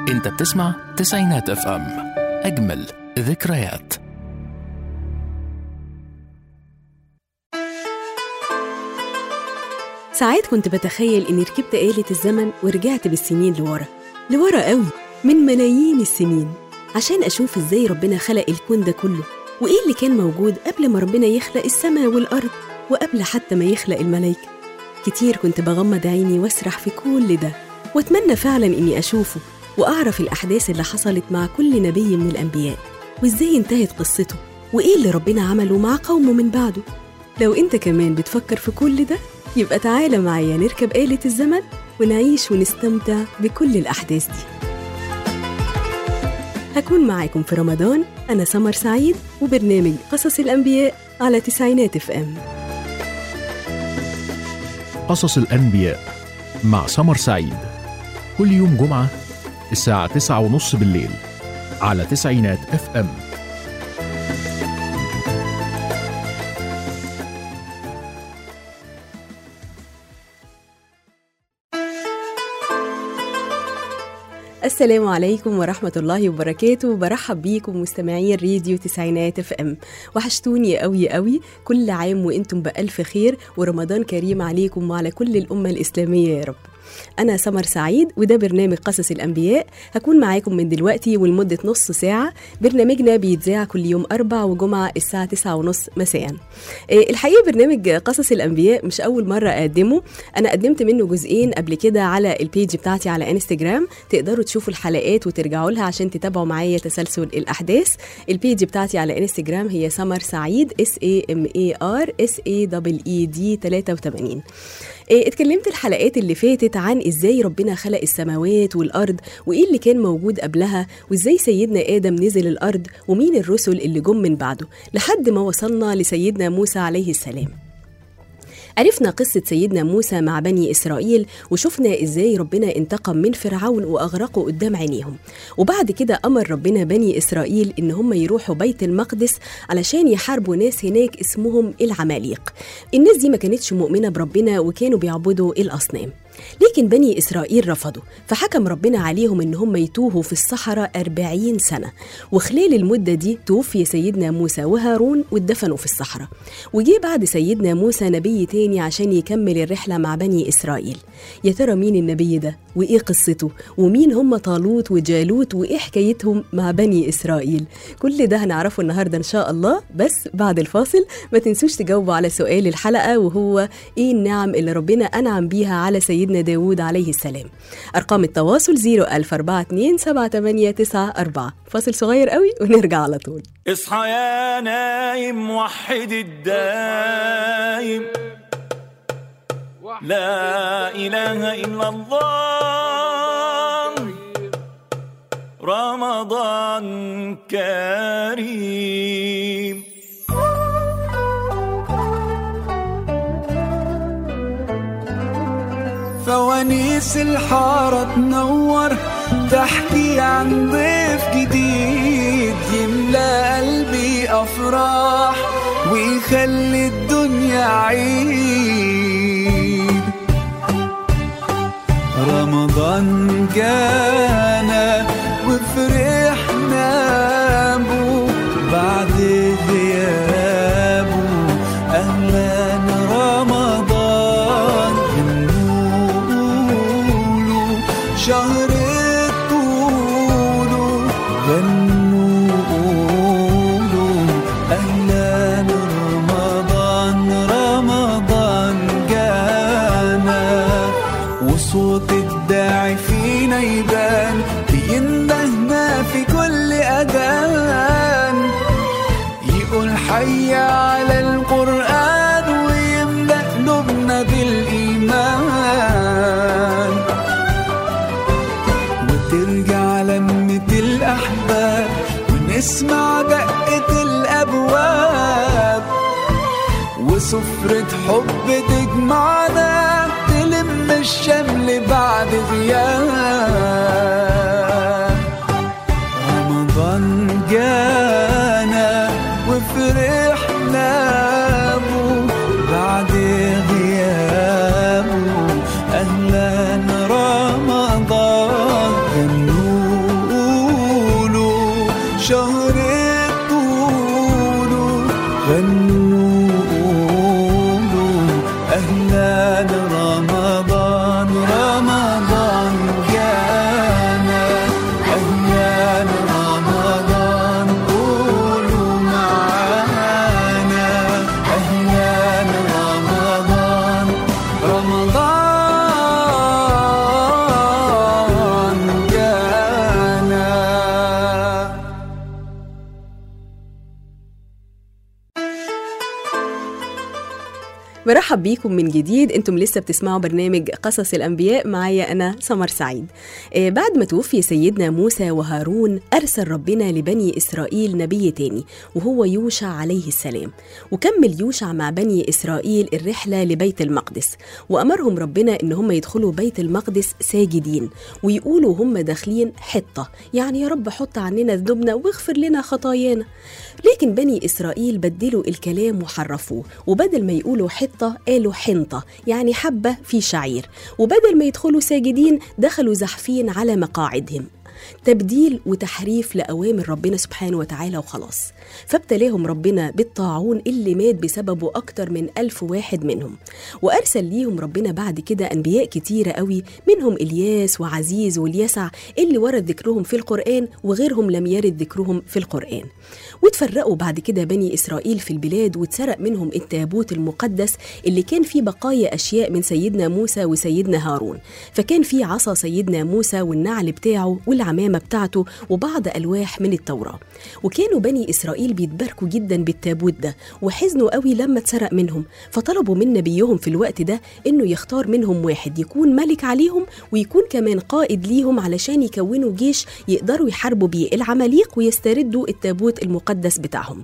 انت بتسمع تسعينات اف ام اجمل ذكريات ساعات كنت بتخيل إني ركبت آلة الزمن ورجعت بالسنين لورا لورا قوي من ملايين السنين عشان أشوف إزاي ربنا خلق الكون ده كله وإيه اللي كان موجود قبل ما ربنا يخلق السماء والأرض وقبل حتى ما يخلق الملايكة كتير كنت بغمض عيني واسرح في كل ده واتمنى فعلا إني أشوفه وأعرف الأحداث اللي حصلت مع كل نبي من الأنبياء وإزاي انتهت قصته وإيه اللي ربنا عمله مع قومه من بعده لو أنت كمان بتفكر في كل ده يبقى تعالى معايا نركب آلة الزمن ونعيش ونستمتع بكل الأحداث دي هكون معاكم في رمضان أنا سمر سعيد وبرنامج قصص الأنبياء على تسعينات اف ام قصص الأنبياء مع سمر سعيد كل يوم جمعة الساعة تسعة ونص بالليل على تسعينات اف ام السلام عليكم ورحمة الله وبركاته برحب بيكم مستمعين راديو تسعينات اف ام وحشتوني قوي قوي كل عام وانتم بألف خير ورمضان كريم عليكم وعلى كل الأمة الإسلامية يا رب أنا سمر سعيد وده برنامج قصص الأنبياء هكون معاكم من دلوقتي ولمدة نص ساعة برنامجنا بيتذاع كل يوم أربع وجمعة الساعة تسعة ونص مساء إيه، الحقيقة برنامج قصص الأنبياء مش أول مرة أقدمه أنا قدمت منه جزئين قبل كده على البيج بتاعتي على انستجرام تقدروا تشوفوا الحلقات وترجعوا لها عشان تتابعوا معايا تسلسل الأحداث البيج بتاعتي على انستجرام هي سمر سعيد اس اي ام اي ار اس اي دبل اي دي 83 إيه، اتكلمت الحلقات اللي فاتت عن ازاي ربنا خلق السماوات والارض وايه اللي كان موجود قبلها وازاي سيدنا ادم نزل الارض ومين الرسل اللي جم من بعده لحد ما وصلنا لسيدنا موسى عليه السلام عرفنا قصة سيدنا موسى مع بني إسرائيل وشفنا إزاي ربنا انتقم من فرعون وأغرقه قدام عينيهم وبعد كده أمر ربنا بني إسرائيل إن هم يروحوا بيت المقدس علشان يحاربوا ناس هناك اسمهم العماليق الناس دي ما كانتش مؤمنة بربنا وكانوا بيعبدوا الأصنام لكن بني إسرائيل رفضوا فحكم ربنا عليهم إن هم يتوهوا في الصحراء أربعين سنة وخلال المدة دي توفي سيدنا موسى وهارون واتدفنوا في الصحراء وجي بعد سيدنا موسى نبي تاني عشان يكمل الرحلة مع بني إسرائيل يا ترى مين النبي ده وإيه قصته ومين هم طالوت وجالوت وإيه حكايتهم مع بني إسرائيل كل ده هنعرفه النهاردة إن شاء الله بس بعد الفاصل ما تنسوش تجاوبوا على سؤال الحلقة وهو إيه النعم اللي ربنا أنعم بيها على سيدنا داود عليه السلام أرقام التواصل 014278994 فاصل صغير قوي ونرجع على طول اصحى يا نايم وحد الدايم لا إله إلا الله رمضان كريم فوانيس الحارة تنور تحكي عن ضيف جديد يملى قلبي أفراح ويخلي الدنيا عيد رمضان جانا وفرحنا بو بعد غيابه أهلا رمضان بنقوله شهر طوله غنوا قولوا أهلا رمضان رمضان جانا وصوت الداعي فينا يبان بيندهنا في كل أذان يقول حي على القرآن ويملأ قلوبنا بالإيمان وترجع لمة الأحباب ونسمع دقة الأبواب وسفرة حب تجمعنا تلم الشمل بعد غياب رمضان جانا وفرحنا بو بعد غيابه أهلا رمضان غنوا برحب بيكم من جديد انتم لسه بتسمعوا برنامج قصص الانبياء معايا انا سمر سعيد آه بعد ما توفي سيدنا موسى وهارون ارسل ربنا لبني اسرائيل نبي تاني وهو يوشع عليه السلام وكمل يوشع مع بني اسرائيل الرحله لبيت المقدس وامرهم ربنا ان هم يدخلوا بيت المقدس ساجدين ويقولوا هم داخلين حطه يعني يا رب حط عننا ذنوبنا واغفر لنا خطايانا لكن بني اسرائيل بدلوا الكلام وحرفوه وبدل ما يقولوا حطه قالوا حنطه يعني حبه في شعير وبدل ما يدخلوا ساجدين دخلوا زحفين على مقاعدهم تبديل وتحريف لأوامر ربنا سبحانه وتعالى وخلاص فابتلاهم ربنا بالطاعون اللي مات بسببه أكتر من ألف واحد منهم وأرسل ليهم ربنا بعد كده أنبياء كتيرة قوي منهم إلياس وعزيز واليسع اللي ورد ذكرهم في القرآن وغيرهم لم يرد ذكرهم في القرآن وتفرقوا بعد كده بني إسرائيل في البلاد واتسرق منهم التابوت المقدس اللي كان فيه بقايا أشياء من سيدنا موسى وسيدنا هارون فكان فيه عصا سيدنا موسى والنعل بتاعه والعمامة بتاعته وبعض ألواح من التوراة وكانوا بني إسرائيل بيتباركوا جدا بالتابوت ده وحزنوا قوي لما اتسرق منهم فطلبوا من نبيهم في الوقت ده إنه يختار منهم واحد يكون ملك عليهم ويكون كمان قائد ليهم علشان يكونوا جيش يقدروا يحاربوا بيه العماليق ويستردوا التابوت المقدس بتاعهم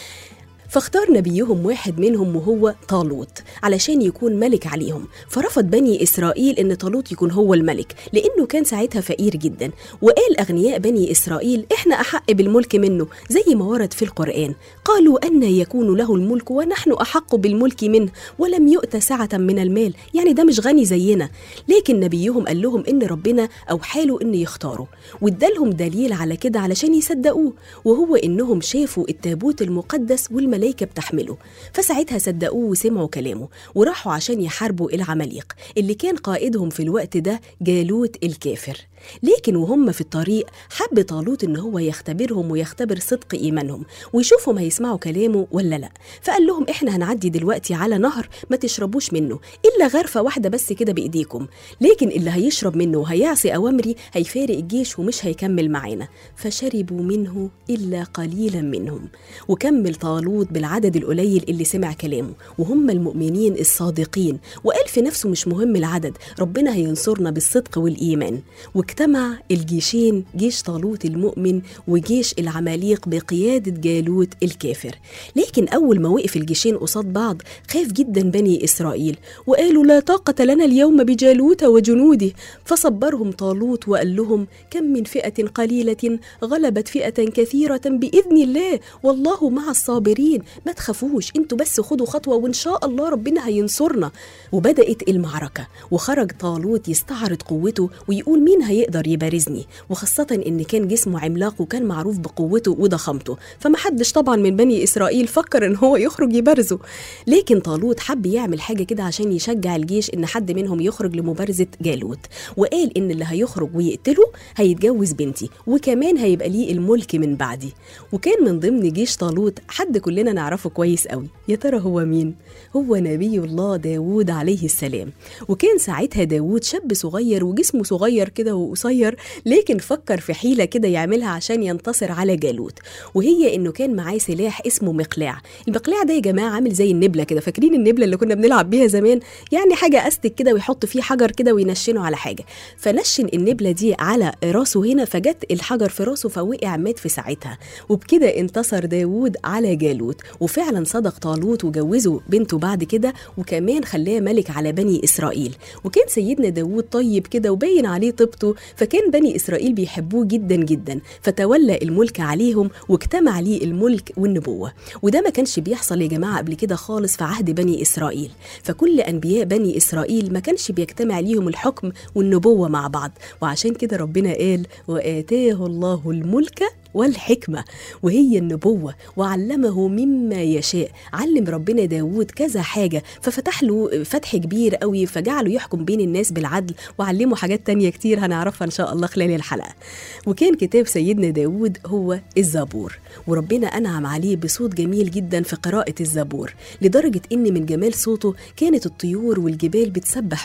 فاختار نبيهم واحد منهم وهو طالوت علشان يكون ملك عليهم فرفض بني إسرائيل إن طالوت يكون هو الملك لأنه كان ساعتها فقير جدا وقال أغنياء بني إسرائيل إحنا أحق بالملك منه زي ما ورد في القرآن قالوا أن يكون له الملك ونحن أحق بالملك منه ولم يؤت سعة من المال يعني ده مش غني زينا لكن نبيهم قال لهم إن ربنا أوحاله إن يختاروا وادالهم دليل على كده علشان يصدقوه وهو إنهم شافوا التابوت المقدس والملائكة الملائكة بتحمله فساعتها صدقوه وسمعوا كلامه وراحوا عشان يحاربوا العماليق اللي كان قائدهم في الوقت ده جالوت الكافر لكن وهم في الطريق حب طالوت ان هو يختبرهم ويختبر صدق ايمانهم ويشوفهم هيسمعوا كلامه ولا لا فقال لهم احنا هنعدي دلوقتي على نهر ما تشربوش منه الا غرفه واحده بس كده بايديكم لكن اللي هيشرب منه وهيعصي اوامري هيفارق الجيش ومش هيكمل معانا فشربوا منه الا قليلا منهم وكمل طالوت بالعدد القليل اللي سمع كلامه وهم المؤمنين الصادقين وقال في نفسه مش مهم العدد ربنا هينصرنا بالصدق والايمان واجتمع الجيشين جيش طالوت المؤمن وجيش العماليق بقيادة جالوت الكافر لكن أول ما وقف الجيشين قصاد بعض خاف جدا بني إسرائيل وقالوا لا طاقة لنا اليوم بجالوت وجنوده فصبرهم طالوت وقال لهم كم من فئة قليلة غلبت فئة كثيرة بإذن الله والله مع الصابرين ما تخافوش انتوا بس خدوا خطوة وإن شاء الله ربنا هينصرنا وبدأت المعركة وخرج طالوت يستعرض قوته ويقول مين هيقدر يبارزني وخاصة إن كان جسمه عملاق وكان معروف بقوته وضخامته فمحدش طبعا من بني إسرائيل فكر إن هو يخرج يبارزه لكن طالوت حب يعمل حاجة كده عشان يشجع الجيش إن حد منهم يخرج لمبارزة جالوت وقال إن اللي هيخرج ويقتله هيتجوز بنتي وكمان هيبقى ليه الملك من بعدي وكان من ضمن جيش طالوت حد كلنا نعرفه كويس قوي يا ترى هو مين هو نبي الله داوود عليه السلام وكان ساعتها داوود شاب صغير وجسمه صغير كده وقصير لكن فكر في حيلة كده يعملها عشان ينتصر على جالوت وهي إنه كان معاه سلاح اسمه مقلاع المقلاع ده يا جماعة عامل زي النبلة كده فاكرين النبلة اللي كنا بنلعب بيها زمان يعني حاجة أستك كده ويحط فيه حجر كده وينشنه على حاجة فنشن النبلة دي على راسه هنا فجت الحجر في راسه فوقع مات في ساعتها وبكده انتصر داوود على جالوت وفعلا صدق طالوت وجوزه بنته بعد كده وكمان خلاه ملك على بني إسرائيل وكان سيدنا داوود طيب كده وباين عليه طيبته فكان بني إسرائيل بيحبوه جدا جدا فتولى الملك عليهم واجتمع ليه الملك والنبوة وده ما كانش بيحصل يا جماعة قبل كده خالص في عهد بني إسرائيل فكل أنبياء بني إسرائيل ما كانش بيجتمع ليهم الحكم والنبوة مع بعض وعشان كده ربنا قال وآتاه الله الملك والحكمة وهي النبوة وعلمه مما يشاء علم ربنا داود كذا حاجة ففتح له فتح كبير قوي فجعله يحكم بين الناس بالعدل وعلمه حاجات تانية كتير هنعرفها إن شاء الله خلال الحلقة وكان كتاب سيدنا داود هو الزبور وربنا أنعم عليه بصوت جميل جدا في قراءة الزبور لدرجة إن من جمال صوته كانت الطيور والجبال بتسبح معاه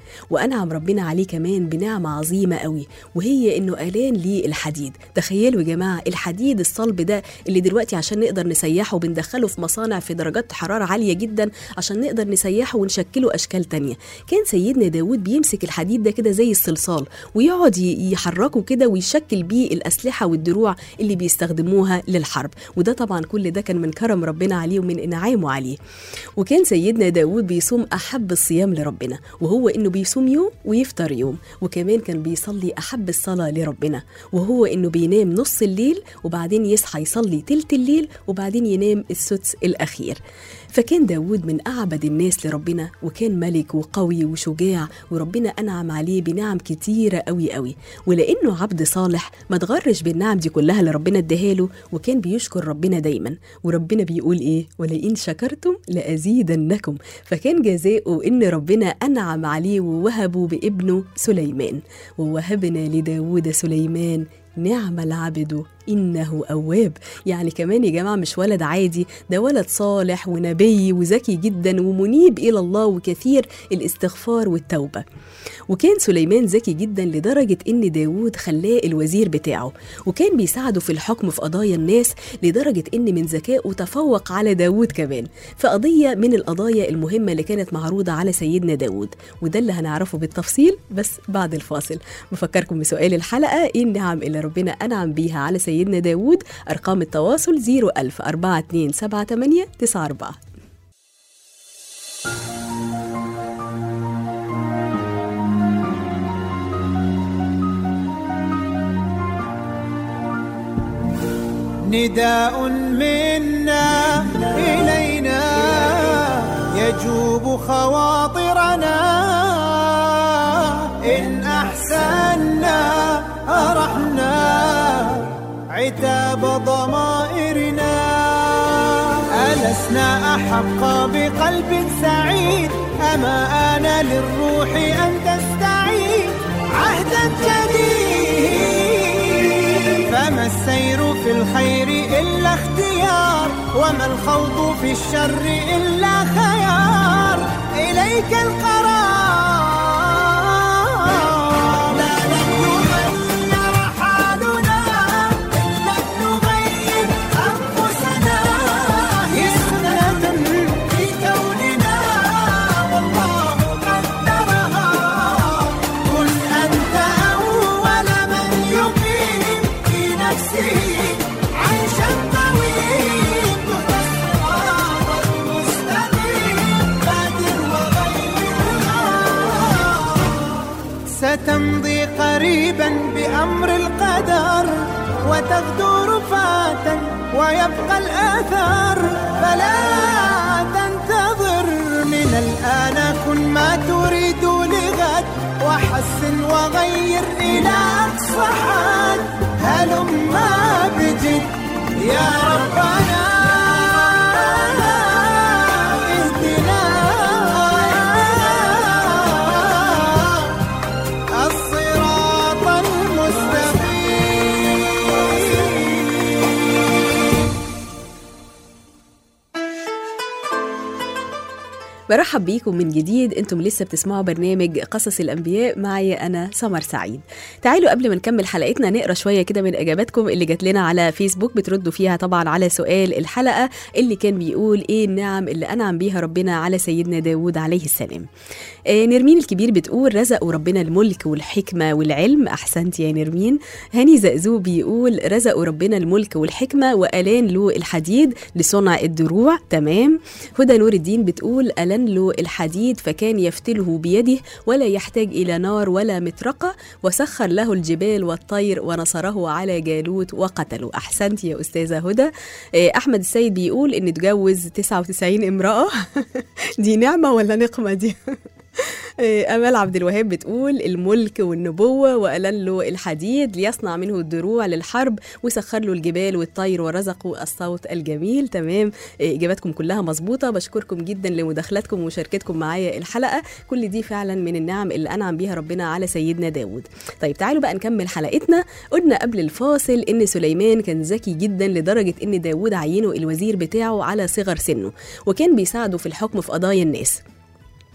وأنعم ربنا عليه كمان بنعمة عظيمة قوي وهي إنه ألان ليه الحديد تخيلوا يا جماعة الحديد الصلب ده اللي دلوقتي عشان نقدر نسيحه بندخله في مصانع في درجات حرارة عالية جدا عشان نقدر نسيحه ونشكله أشكال تانية كان سيدنا داود بيمسك الحديد ده كده زي الصلصال ويقعد ي- يحركه كده ويشكل بيه الأسلحة والدروع اللي بيستخدموها للحرب وده طبعا كل ده كان من كرم ربنا عليه ومن إنعامه عليه وكان سيدنا داود بيصوم أحب الصيام لربنا وهو إنه بيصوم يوم ويفطر يوم وكمان كان بيصلي أحب الصلاة لربنا وهو إنه بينام نص الليل وبعدين يصحى يصلي تلت الليل وبعدين ينام السدس الأخير فكان داود من أعبد الناس لربنا وكان ملك وقوي وشجاع وربنا أنعم عليه بنعم كتيرة قوي قوي ولأنه عبد صالح ما تغرش بالنعم دي كلها اللي ربنا اداهاله وكان بيشكر ربنا دايما وربنا بيقول إيه ولئن شكرتم لأزيدنكم فكان جزاؤه إن ربنا أنعم عليه ووهبه بابنه سليمان ووهبنا لداود سليمان نعم العبد إنه أواب يعني كمان يا جماعة مش ولد عادي ده ولد صالح ونبي وذكي جدا ومنيب إلى الله وكثير الاستغفار والتوبة وكان سليمان ذكي جدا لدرجة إن داود خلاه الوزير بتاعه وكان بيساعده في الحكم في قضايا الناس لدرجة إن من ذكائه تفوق على داود كمان في قضية من القضايا المهمة اللي كانت معروضة على سيدنا داود وده اللي هنعرفه بالتفصيل بس بعد الفاصل بفكركم بسؤال الحلقة إيه النعم اللي ربنا أنعم بيها على سيدنا داود أرقام التواصل 01000 4278 94 نداء منا إلينا يجوب خواطرنا إن أحسنا أرحنا عتاب ضمائرنا ألسنا أحق بقلب سعيد أما آن للروح أن تستعيد عهدا جديد فما السير في الخير إلا اختيار وما الخوض في الشر إلا خيار إليك القرار لا لن يغير حالنا إن لم نغير أنفسنا هي سنة في كوننا والله قدرها كن أنت أول من يقيم في نفسه عيشا طويل الصراط المستقيم بادر وغيرها ستمضي قريبا بأمر القدر وتغدو رفاتا ويبقى الآثار فلا تنتظر من الآن كن ما تريد لغد وحسن وغير إلى أقصى حد هلما بجد يا ربنا اهدنا الصراط المستقيم برحب بيكم من جديد انتم لسه بتسمعوا برنامج قصص الانبياء معي انا سمر سعيد تعالوا قبل ما نكمل حلقتنا نقرا شويه كده من اجاباتكم اللي جات لنا على فيسبوك بتردوا فيها طبعا على سؤال الحلقه اللي كان بيقول ايه النعم اللي انعم بيها ربنا على سيدنا داود عليه السلام آه نرمين الكبير بتقول رزقوا ربنا الملك والحكمه والعلم احسنت يا نرمين هاني زقزو بيقول رزقوا ربنا الملك والحكمه والان له الحديد لصنع الدروع تمام هدى نور الدين بتقول ألن له الحديد فكان يفتله بيده ولا يحتاج إلى نار ولا مطرقة وسخر له الجبال والطير ونصره على جالوت وقتله أحسنت يا أستاذة هدى آه، أحمد السيد بيقول إن تجوز 99 امرأة دي نعمة ولا نقمة دي إيه، أمال عبد الوهاب بتقول الملك والنبوة وألن له الحديد ليصنع منه الدروع للحرب وسخر له الجبال والطير ورزقه الصوت الجميل تمام إيه، إجاباتكم كلها مظبوطة بشكركم جدا لمداخلاتكم ومشاركتكم معايا الحلقة كل دي فعلا من النعم اللي أنعم بيها ربنا على سيدنا داود طيب تعالوا بقى نكمل حلقتنا قلنا قبل الفاصل إن سليمان كان ذكي جدا لدرجة إن داود عينه الوزير بتاعه على صغر سنه وكان بيساعده في الحكم في قضايا الناس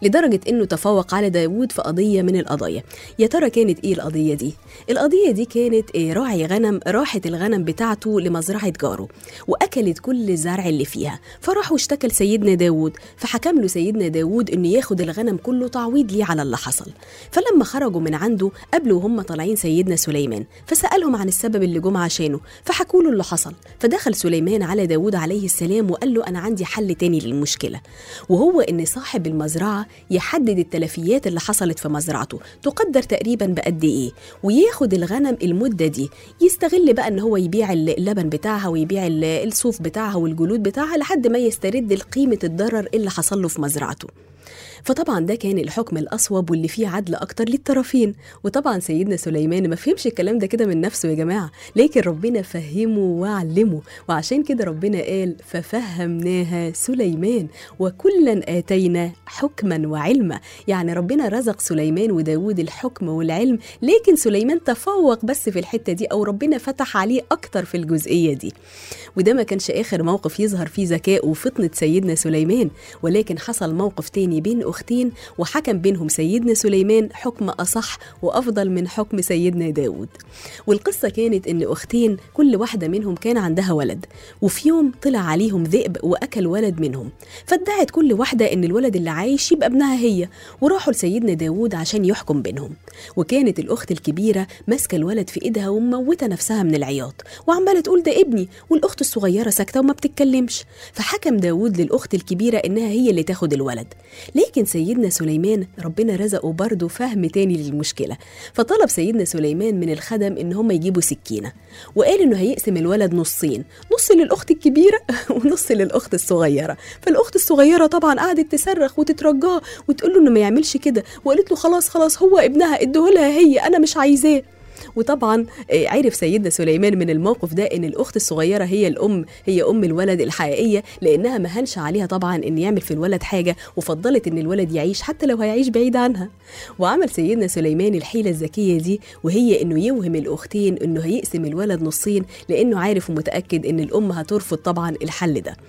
لدرجة إنه تفوق على داوود في قضية من القضايا يا ترى كانت إيه القضية دي؟ القضية دي كانت إيه راعي غنم راحت الغنم بتاعته لمزرعة جاره وأكلت كل الزرع اللي فيها فراح واشتكى لسيدنا داوود فحكم له سيدنا داوود إنه ياخد الغنم كله تعويض ليه على اللي حصل فلما خرجوا من عنده قابلوا وهم طالعين سيدنا سليمان فسألهم عن السبب اللي جم عشانه فحكوا له اللي حصل فدخل سليمان على داوود عليه السلام وقال له أنا عندي حل تاني للمشكلة وهو إن صاحب المزرعة يحدد التلفيات اللي حصلت في مزرعته تقدر تقريبا بقد إيه وياخد الغنم المدة دي يستغل بقى إن هو يبيع اللبن بتاعها ويبيع ال- الصوف بتاعها والجلود بتاعها لحد ما يسترد قيمة الضرر اللي حصل له في مزرعته فطبعا ده كان الحكم الأصوب واللي فيه عدل أكتر للطرفين وطبعا سيدنا سليمان ما فهمش الكلام ده كده من نفسه يا جماعة لكن ربنا فهمه وعلمه وعشان كده ربنا قال ففهمناها سليمان وكلا آتينا حكما وعلما يعني ربنا رزق سليمان وداود الحكم والعلم لكن سليمان تفوق بس في الحتة دي أو ربنا فتح عليه أكتر في الجزئية دي وده ما كانش آخر موقف يظهر فيه ذكاء وفطنة سيدنا سليمان ولكن حصل موقف تاني بين أختين وحكم بينهم سيدنا سليمان حكم أصح وأفضل من حكم سيدنا داود والقصة كانت إن أختين كل واحدة منهم كان عندها ولد وفي يوم طلع عليهم ذئب وأكل ولد منهم فادعت كل واحدة إن الولد اللي عايش يبقى ابنها هي وراحوا لسيدنا داود عشان يحكم بينهم وكانت الأخت الكبيرة ماسكة الولد في إيدها ومموتة نفسها من العياط وعمالة تقول ده ابني والأخت الصغيرة ساكتة وما بتتكلمش فحكم داود للأخت الكبيرة إنها هي اللي تاخد الولد لكن سيدنا سليمان ربنا رزقه برضه فهم تاني للمشكلة فطلب سيدنا سليمان من الخدم إن هم يجيبوا سكينة وقال إنه هيقسم الولد نصين نص للأخت الكبيرة ونص للأخت الصغيرة فالأخت الصغيرة طبعا قعدت تصرخ وتترجاه وتقول له إنه ما يعملش كده وقالت له خلاص خلاص هو ابنها اديهولها هي أنا مش عايزاه وطبعا آه، عرف سيدنا سليمان من الموقف ده ان الاخت الصغيره هي الام هي ام الولد الحقيقيه لانها ما هنش عليها طبعا ان يعمل في الولد حاجه وفضلت ان الولد يعيش حتى لو هيعيش بعيد عنها وعمل سيدنا سليمان الحيله الذكيه دي وهي انه يوهم الاختين انه هيقسم الولد نصين لانه عارف ومتاكد ان الام هترفض طبعا الحل ده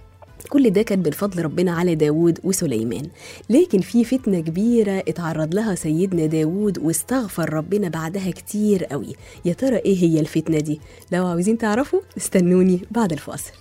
كل ده كان بالفضل ربنا على داود وسليمان لكن في فتنة كبيرة اتعرض لها سيدنا داود واستغفر ربنا بعدها كتير قوي يا ترى ايه هي الفتنة دي لو عاوزين تعرفوا استنوني بعد الفاصل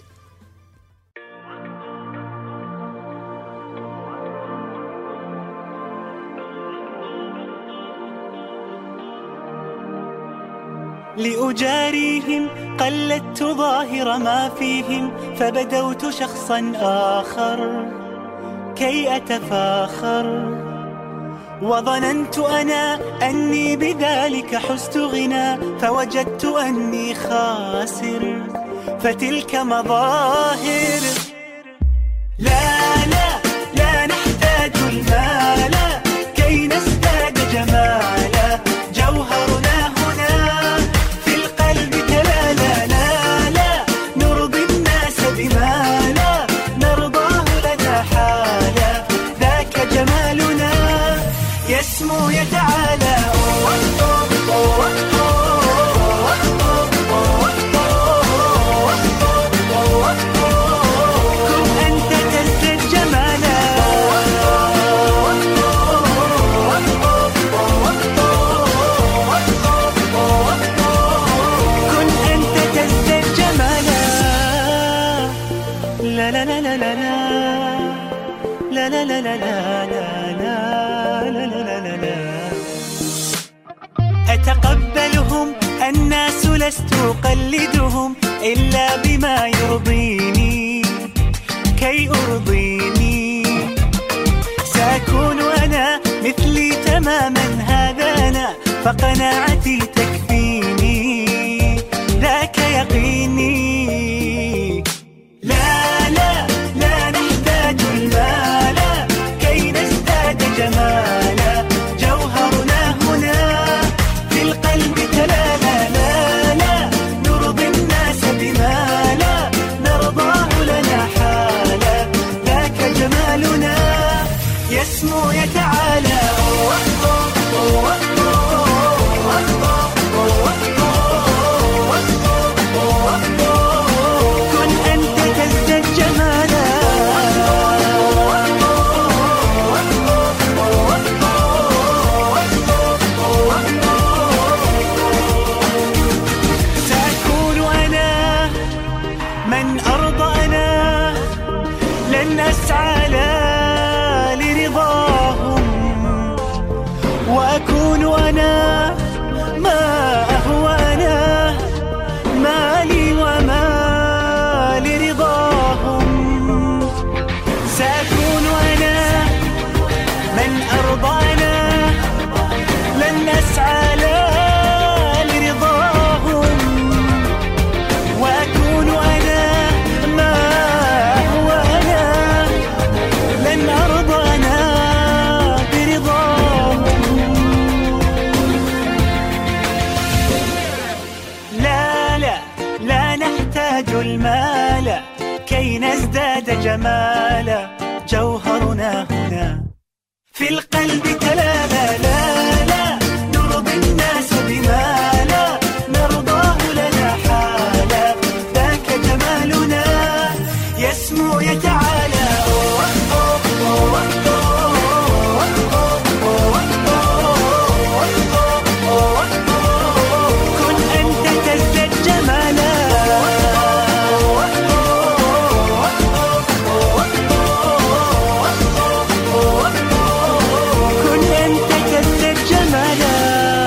لأجاريهم قلدت ظاهر ما فيهم فبدوت شخصا آخر كي أتفاخر وظننت أنا أني بذلك حزت غنى فوجدت أني خاسر فتلك مظاهر لا لا لا نحتاج المال كي نزداد جمالا جوهرنا هنا في القلب تلالا لا لا نرضي الناس بما لا نرضاه لنا حالا ذاك جمالنا يسمو يتعالى كن أنت تزدد جمالا كن أنت تزدد جمالا لا لا لا لا لا لا لا لا لا لا لا لا لا لا لا لا لا أتقبلهم الناس لست أقلدهم إلا بما يرضيني كي أرضيني سأكون أنا مثلي تماما هذا أنا فقناعتي تكفيني ذاك يقيني لا لا لا نحتاج المال كي نزداد جمالا جوهرنا هنا في القلب تلالا لا لا نرضي الناس بما لا نرضاه لنا حالا ذاك جمالنا يسمو يتعالى جمالا جوهرنا هنا في القلب تلالا لا لا نرضي الناس بما لا نرضاه لنا حالا ذاك جمالنا يسمو يتعالى أوه أوه أوه أوه أوه أوه أوه كن أنت تزدد جمالا كن أنت تزدد جمالا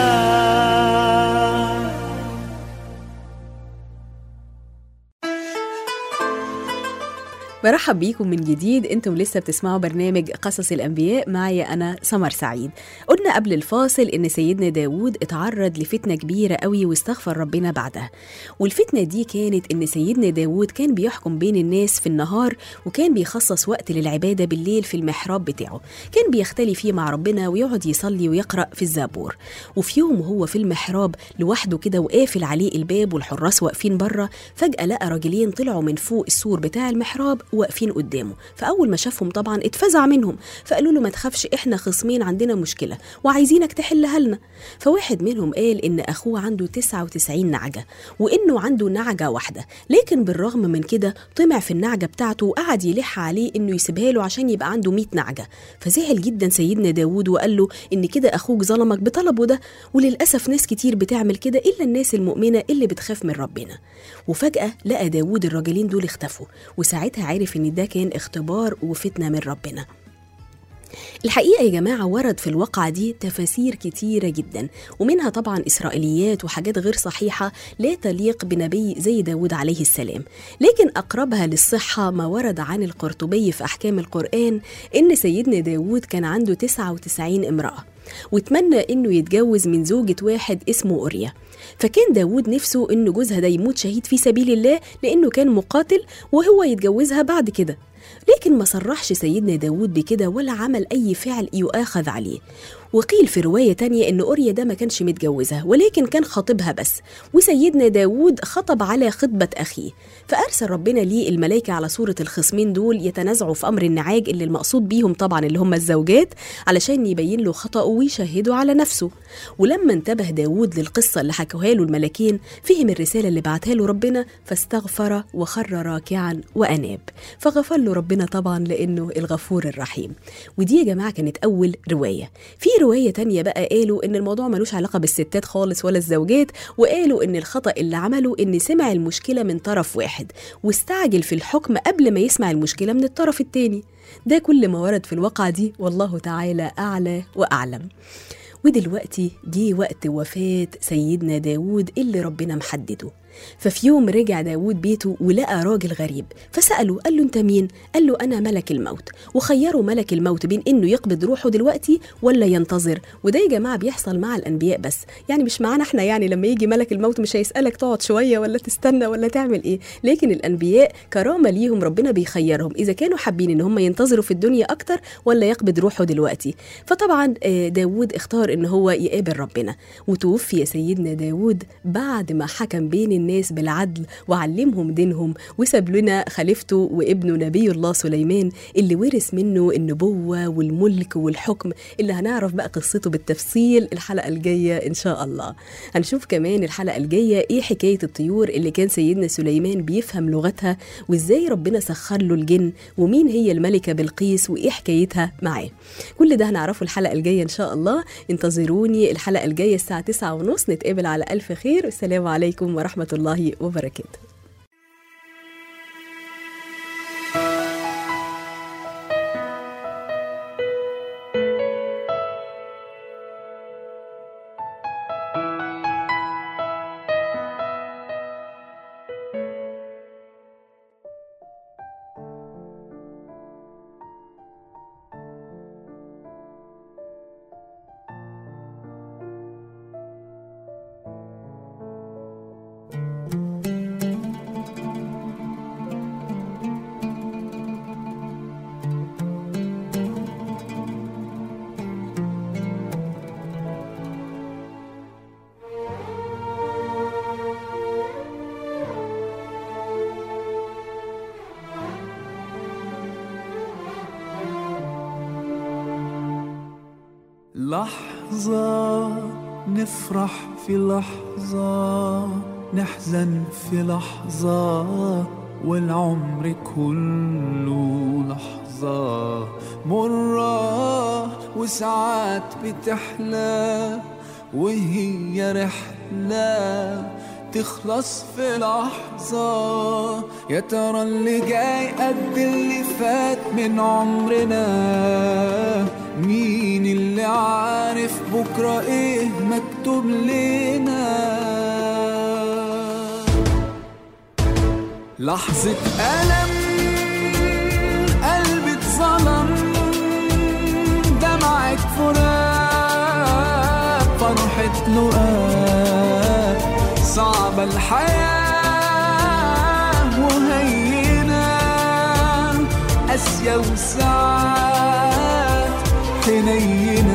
برحب بيكم من جديد انتم لسه بتسمعوا برنامج قصص الانبياء معايا انا سمر سعيد قلنا قبل الفاصل ان سيدنا داوود اتعرض لفتنه كبيره قوي واستغفر ربنا بعدها والفتنه دي كانت ان سيدنا داوود كان بيحكم بين الناس في النهار وكان بيخصص وقت للعباده بالليل في المحراب بتاعه كان بيختلي فيه مع ربنا ويقعد يصلي ويقرا في الزبور وفي يوم وهو في المحراب لوحده كده وقافل عليه الباب والحراس واقفين بره فجاه لقى راجلين طلعوا من فوق السور بتاع المحراب واقفين قدامه فاول ما شافهم طبعا اتفزع منهم فقالوا له ما تخافش احنا خصمين عندنا مشكله وعايزينك تحلها لنا فواحد منهم قال ان اخوه عنده 99 نعجه وانه عنده نعجه واحده لكن بالرغم من كده طمع في النعجه بتاعته وقعد يلح عليه انه يسيبها له عشان يبقى عنده 100 نعجه فزعل جدا سيدنا داوود وقال له ان كده اخوك ظلمك بطلبه ده وللاسف ناس كتير بتعمل كده الا الناس المؤمنه اللي بتخاف من ربنا وفجاه لقى داوود الراجلين دول اختفوا وساعتها عرف ان ده كان اختبار وفتنه من ربنا الحقيقة يا جماعة ورد في الواقعة دي تفاسير كتيرة جدا ومنها طبعا إسرائيليات وحاجات غير صحيحة لا تليق بنبي زي داود عليه السلام لكن أقربها للصحة ما ورد عن القرطبي في أحكام القرآن إن سيدنا داود كان عنده 99 امرأة وتمنى إنه يتجوز من زوجة واحد اسمه أوريا فكان داود نفسه إن جوزها ده يموت شهيد في سبيل الله لأنه كان مقاتل وهو يتجوزها بعد كده لكن ما صرحش سيدنا داود بكده ولا عمل أي فعل يؤاخذ عليه وقيل في رواية تانية إن أوريا ده ما كانش متجوزها ولكن كان خاطبها بس وسيدنا داود خطب على خطبة أخيه فأرسل ربنا ليه الملائكة على صورة الخصمين دول يتنازعوا في أمر النعاج اللي المقصود بيهم طبعا اللي هم الزوجات علشان يبين له خطأه ويشهده على نفسه ولما انتبه داود للقصة اللي حكوها له الملاكين فهم الرسالة اللي بعتها له ربنا فاستغفر وخر راكعا وأناب فغفر له ربنا طبعا لأنه الغفور الرحيم ودي يا جماعة كانت أول رواية في رواية تانية بقى قالوا إن الموضوع ملوش علاقة بالستات خالص ولا الزوجات وقالوا إن الخطأ اللي عمله إن سمع المشكلة من طرف واحد واستعجل في الحكم قبل ما يسمع المشكلة من الطرف التاني ده كل ما ورد في الواقعة دي والله تعالى أعلى وأعلم ودلوقتي جه وقت وفاة سيدنا داود اللي ربنا محدده ففي يوم رجع داود بيته ولقى راجل غريب فسأله قال له انت مين؟ قال له انا ملك الموت وخيروا ملك الموت بين انه يقبض روحه دلوقتي ولا ينتظر وده يا جماعه بيحصل مع الانبياء بس يعني مش معانا احنا يعني لما يجي ملك الموت مش هيسالك تقعد شويه ولا تستنى ولا تعمل ايه لكن الانبياء كرامه ليهم ربنا بيخيرهم اذا كانوا حابين ان هم ينتظروا في الدنيا اكتر ولا يقبض روحه دلوقتي فطبعا آه، داود اختار ان هو يقابل ربنا وتوفي سيدنا داود بعد ما حكم بين الناس بالعدل وعلمهم دينهم وساب لنا خليفته وابنه نبي الله سليمان اللي ورث منه النبوة والملك والحكم اللي هنعرف بقى قصته بالتفصيل الحلقة الجاية إن شاء الله هنشوف كمان الحلقة الجاية إيه حكاية الطيور اللي كان سيدنا سليمان بيفهم لغتها وإزاي ربنا سخر له الجن ومين هي الملكة بلقيس وإيه حكايتها معاه كل ده هنعرفه الحلقة الجاية إن شاء الله انتظروني الحلقة الجاية الساعة 9 ونص نتقابل على ألف خير والسلام عليكم ورحمة الله وبركاته لحظة نفرح في لحظة نحزن في لحظة والعمر كله لحظة مرة وساعات بتحلى وهي رحلة تخلص في لحظة يا ترى اللي جاي قد اللي فات من عمرنا مين اللي عارف بكرة ايه مكتوب لنا لحظة ألم قلبي اتظلم دمعة فراق فرحة لقاء صعبة الحياة وهينة قاسية وساعات حنينة